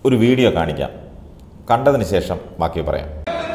ഒരു വീഡിയോ കാണിക്കാം കണ്ടതിന് ശേഷം ബാക്കി പറയാം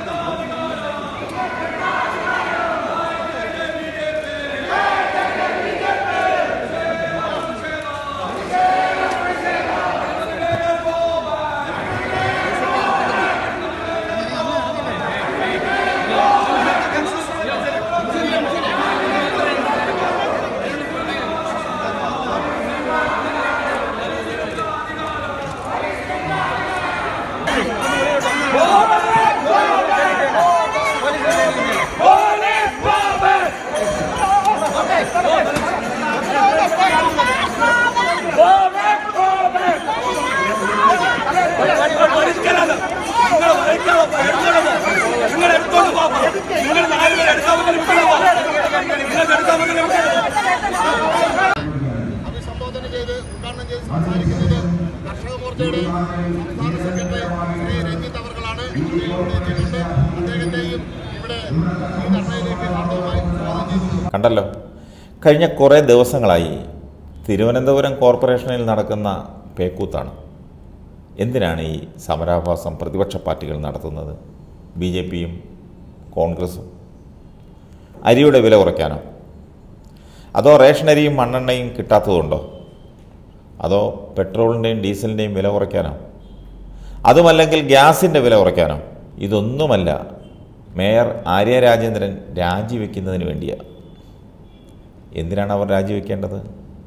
അഭിസംബോധന ചെയ്ത് ഉദ്ഘാടനം ചെയ്ത് സംസാരിക്കുന്നത് കർഷക മോർച്ചയുടെ സംസ്ഥാന സെക്രട്ടറി ശ്രീ രഞ്ജിത്ത് അവർകളാണ് അദ്ദേഹം ഇവിടെ എത്തിയിട്ടുണ്ട് അദ്ദേഹത്തെയും ഇവിടെ ഈ ധർണയിലേക്ക് ഹാർദവമായി സ്വാഗതം ചെയ്യുന്നു കണ്ടല്ലോ കഴിഞ്ഞ കുറേ ദിവസങ്ങളായി തിരുവനന്തപുരം കോർപ്പറേഷനിൽ നടക്കുന്ന പേക്കൂത്താണ് എന്തിനാണ് ഈ സമരാഭാസം പ്രതിപക്ഷ പാർട്ടികൾ നടത്തുന്നത് ബി ജെ പിയും കോൺഗ്രസും അരിയുടെ വില കുറയ്ക്കാനോ അതോ റേഷനരിയും മണ്ണെണ്ണയും കിട്ടാത്തതുകൊണ്ടോ അതോ പെട്രോളിൻ്റെയും ഡീസലിൻ്റെയും വില കുറയ്ക്കാനോ അതുമല്ലെങ്കിൽ ഗ്യാസിൻ്റെ വില കുറയ്ക്കാനോ ഇതൊന്നുമല്ല മേയർ ആര്യ രാജേന്ദ്രൻ രാജിവെക്കുന്നതിന് വേണ്ടിയാണ് എന്തിനാണ് അവർ രാജിവെക്കേണ്ടത്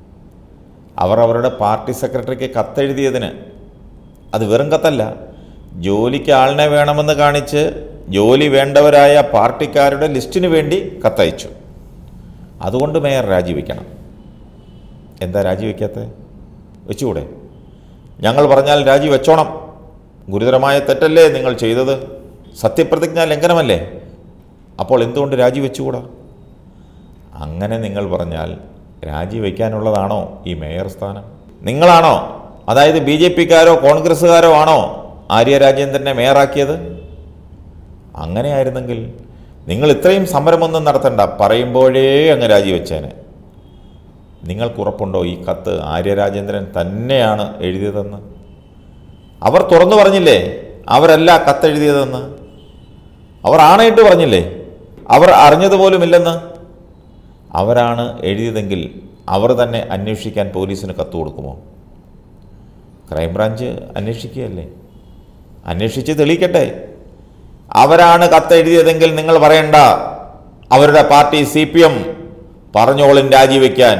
അവർ അവരുടെ പാർട്ടി സെക്രട്ടറിക്ക് കത്തെഴുതിയതിന് അത് വെറും കത്തല്ല ജോലിക്ക് ആളിനെ വേണമെന്ന് കാണിച്ച് ജോലി വേണ്ടവരായ പാർട്ടിക്കാരുടെ ലിസ്റ്റിന് വേണ്ടി കത്തയച്ചു അതുകൊണ്ട് മേയർ രാജിവെക്കണം എന്താ രാജിവെക്കാത്തത് വെച്ചുകൂടെ ഞങ്ങൾ പറഞ്ഞാൽ രാജിവെച്ചോണം ഗുരുതരമായ തെറ്റല്ലേ നിങ്ങൾ ചെയ്തത് സത്യപ്രതിജ്ഞാ ലംഘനമല്ലേ അപ്പോൾ എന്തുകൊണ്ട് രാജിവെച്ചുകൂടാ അങ്ങനെ നിങ്ങൾ പറഞ്ഞാൽ രാജിവെക്കാനുള്ളതാണോ ഈ മേയർ സ്ഥാനം നിങ്ങളാണോ അതായത് ബി ജെ പിക്കാരോ കോൺഗ്രസ്സുകാരോ ആണോ ആര്യ രാജേന്ദ്രനെ മേയറാക്കിയത് അങ്ങനെയായിരുന്നെങ്കിൽ നിങ്ങൾ ഇത്രയും സമരമൊന്നും നടത്തണ്ട പറയുമ്പോഴേ അങ്ങ് രാജിവെച്ചേനെ നിങ്ങൾക്ക് ഉറപ്പുണ്ടോ ഈ കത്ത് ആര്യ രാജേന്ദ്രൻ തന്നെയാണ് എഴുതിയതെന്ന് അവർ തുറന്നു പറഞ്ഞില്ലേ അവരല്ല കത്തെഴുതിയതെന്ന് അവർ ആണയിട്ട് പറഞ്ഞില്ലേ അവർ അറിഞ്ഞതുപോലുമില്ലെന്ന് അവരാണ് എഴുതിയതെങ്കിൽ അവർ തന്നെ അന്വേഷിക്കാൻ പോലീസിന് കത്ത് കൊടുക്കുമോ ക്രൈംബ്രാഞ്ച് അന്വേഷിക്കുകയല്ലേ അന്വേഷിച്ച് തെളിയിക്കട്ടെ അവരാണ് കത്തെഴുതിയതെങ്കിൽ നിങ്ങൾ പറയണ്ട അവരുടെ പാർട്ടി സി പി എം പറഞ്ഞോളും രാജിവെക്കാൻ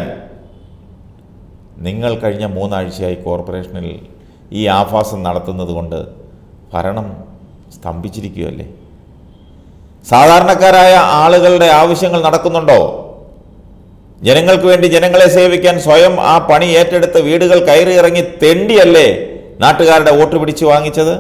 നിങ്ങൾ കഴിഞ്ഞ മൂന്നാഴ്ചയായി കോർപ്പറേഷനിൽ ഈ ആഭാസം നടത്തുന്നത് കൊണ്ട് ഭരണം സ്തംഭിച്ചിരിക്കുകയല്ലേ സാധാരണക്കാരായ ആളുകളുടെ ആവശ്യങ്ങൾ നടക്കുന്നുണ്ടോ ജനങ്ങൾക്ക് വേണ്ടി ജനങ്ങളെ സേവിക്കാൻ സ്വയം ആ പണി ഏറ്റെടുത്ത് വീടുകൾ കയറി ഇറങ്ങി തെണ്ടിയല്ലേ നാട്ടുകാരുടെ വോട്ട് പിടിച്ചു വാങ്ങിച്ചത്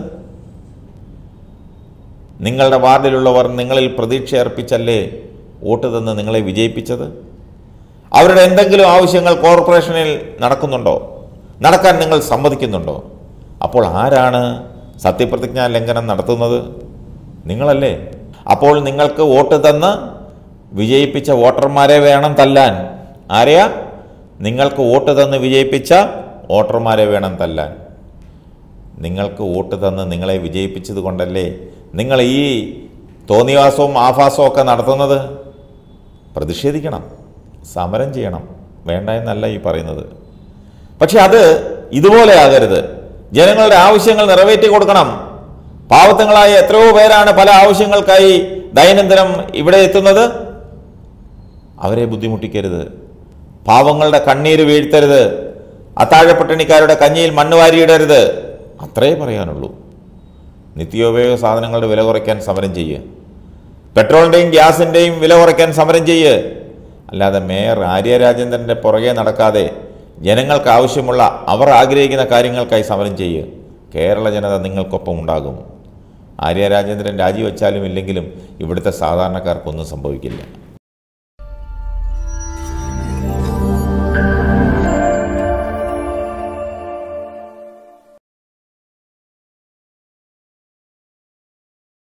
നിങ്ങളുടെ വാർഡിലുള്ളവർ നിങ്ങളിൽ പ്രതീക്ഷ അർപ്പിച്ചല്ലേ വോട്ട് തന്ന് നിങ്ങളെ വിജയിപ്പിച്ചത് അവരുടെ എന്തെങ്കിലും ആവശ്യങ്ങൾ കോർപ്പറേഷനിൽ നടക്കുന്നുണ്ടോ നടക്കാൻ നിങ്ങൾ സമ്മതിക്കുന്നുണ്ടോ അപ്പോൾ ആരാണ് സത്യപ്രതിജ്ഞാ ലംഘനം നടത്തുന്നത് നിങ്ങളല്ലേ അപ്പോൾ നിങ്ങൾക്ക് വോട്ട് തന്ന് വിജയിപ്പിച്ച വോട്ടർമാരെ വേണം തല്ലാൻ ആരെയാ നിങ്ങൾക്ക് വോട്ട് തന്ന് വിജയിപ്പിച്ച വോട്ടർമാരെ വേണം തല്ലാൻ നിങ്ങൾക്ക് വോട്ട് തന്ന് നിങ്ങളെ വിജയിപ്പിച്ചത് കൊണ്ടല്ലേ നിങ്ങൾ ഈ തോന്നിവാസവും ആഭാസവും ഒക്കെ നടത്തുന്നത് പ്രതിഷേധിക്കണം സമരം ചെയ്യണം വേണ്ട എന്നല്ല ഈ പറയുന്നത് പക്ഷെ അത് ഇതുപോലെ ആകരുത് ജനങ്ങളുടെ ആവശ്യങ്ങൾ നിറവേറ്റി കൊടുക്കണം പാവത്തങ്ങളായ എത്രയോ പേരാണ് പല ആവശ്യങ്ങൾക്കായി ദൈനംദിനം ഇവിടെ എത്തുന്നത് അവരെ ബുദ്ധിമുട്ടിക്കരുത് പാവങ്ങളുടെ കണ്ണീര് വീഴ്ത്തരുത് അത്താഴപ്പട്ടിണിക്കാരുടെ കഞ്ഞിയിൽ മണ്ണ് വാരിയിടരുത് അത്രേ പറയാനുള്ളൂ നിത്യോപയോഗ സാധനങ്ങളുടെ വില കുറയ്ക്കാൻ സമരം ചെയ്യുക പെട്രോളിൻ്റെയും ഗ്യാസിൻ്റെയും വില കുറയ്ക്കാൻ സമരം ചെയ്യുക അല്ലാതെ മേയർ ആര്യ രാജേന്ദ്രൻ്റെ പുറകെ നടക്കാതെ ജനങ്ങൾക്ക് ആവശ്യമുള്ള അവർ ആഗ്രഹിക്കുന്ന കാര്യങ്ങൾക്കായി സമരം ചെയ്യുക കേരള ജനത നിങ്ങൾക്കൊപ്പം ഉണ്ടാകും ആര്യ രാജേന്ദ്രൻ രാജിവെച്ചാലും ഇല്ലെങ്കിലും ഇവിടുത്തെ സാധാരണക്കാർക്കൊന്നും സംഭവിക്കില്ല